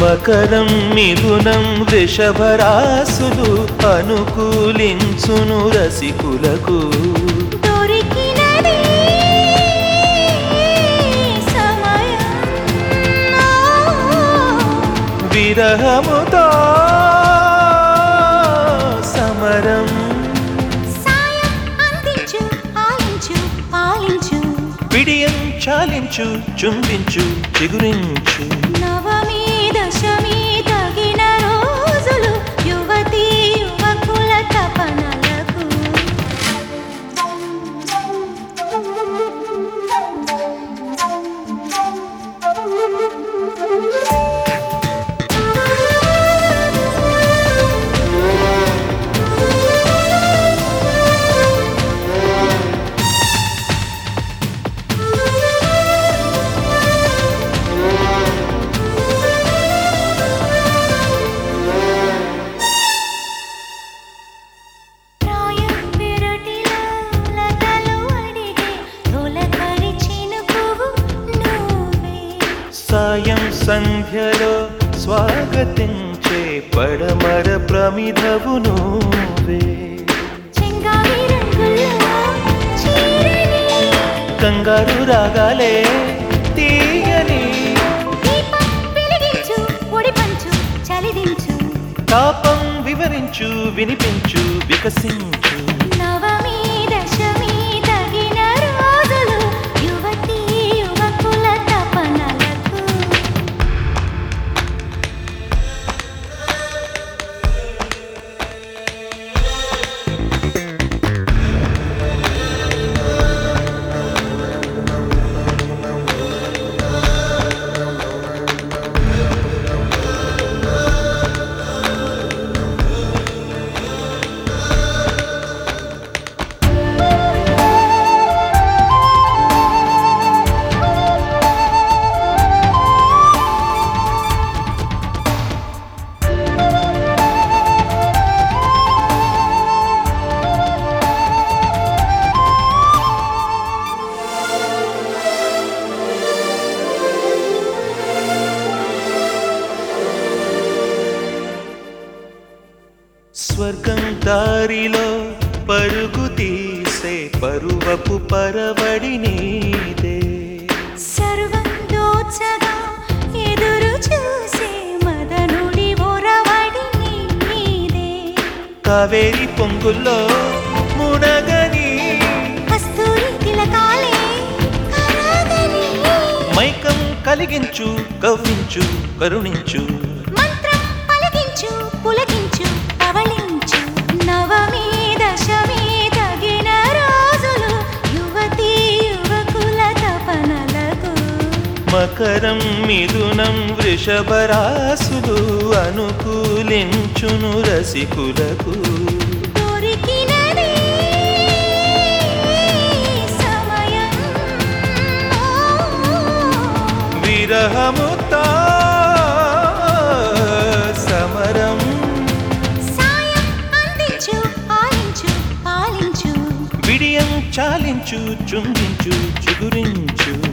మకరం మిథునం వృషభరాసులు అనుకూలించును రసికులకు దొరికినది సమయం విరహముతో సమరం సాయం అందించు ఆలించు పాలించు విడియం చాలించు చుంబించు చిగురించు నవమి దశమి తగిన రోజులు యువతి యువకుల తపనలకు ప్రాయం విరటిలో లతలు అడిగే తొలకరి చినుకువు నువ్వే సాయం సంధ్యలో స్వాగతించే పడమర ప్రమిదవు నువ్వే చెంగావి రంగుల్లో చీరని కంగారు రాగాలే తీయని దీపం వెలిగించు పొడి పంచు చలిదించు తాపం వివరించు వినిపించు వికసించు నవమి దశమి తగిన రోజులు యువతి యువకుల తపనలకు స్వర్గం దారిలో పరుగు తీసే పరువపు పరవడి నీదే సర్వం దోచగా ఎదురు చూసే మదనుడి ఒరవడి నీదే కావేరి పొంగుల్లో మునగని కస్తూరి తిలకాలే కరగని మైకం కలిగించు కవ్వించు కరుణించు మంత్రం పలికించు పులకించు పవళించు నవమి దశమి తగిన రోజులు యువతి యువకుల తపనలకు మకరం మిథునం వృషభరాసులు అనుకూలించును రసికులకు దొరికినది సమయం విరహముతో సమరం సాయం అందించు ఆలించు పాలించు విడియం చాలించు చుంబించు చిగురించు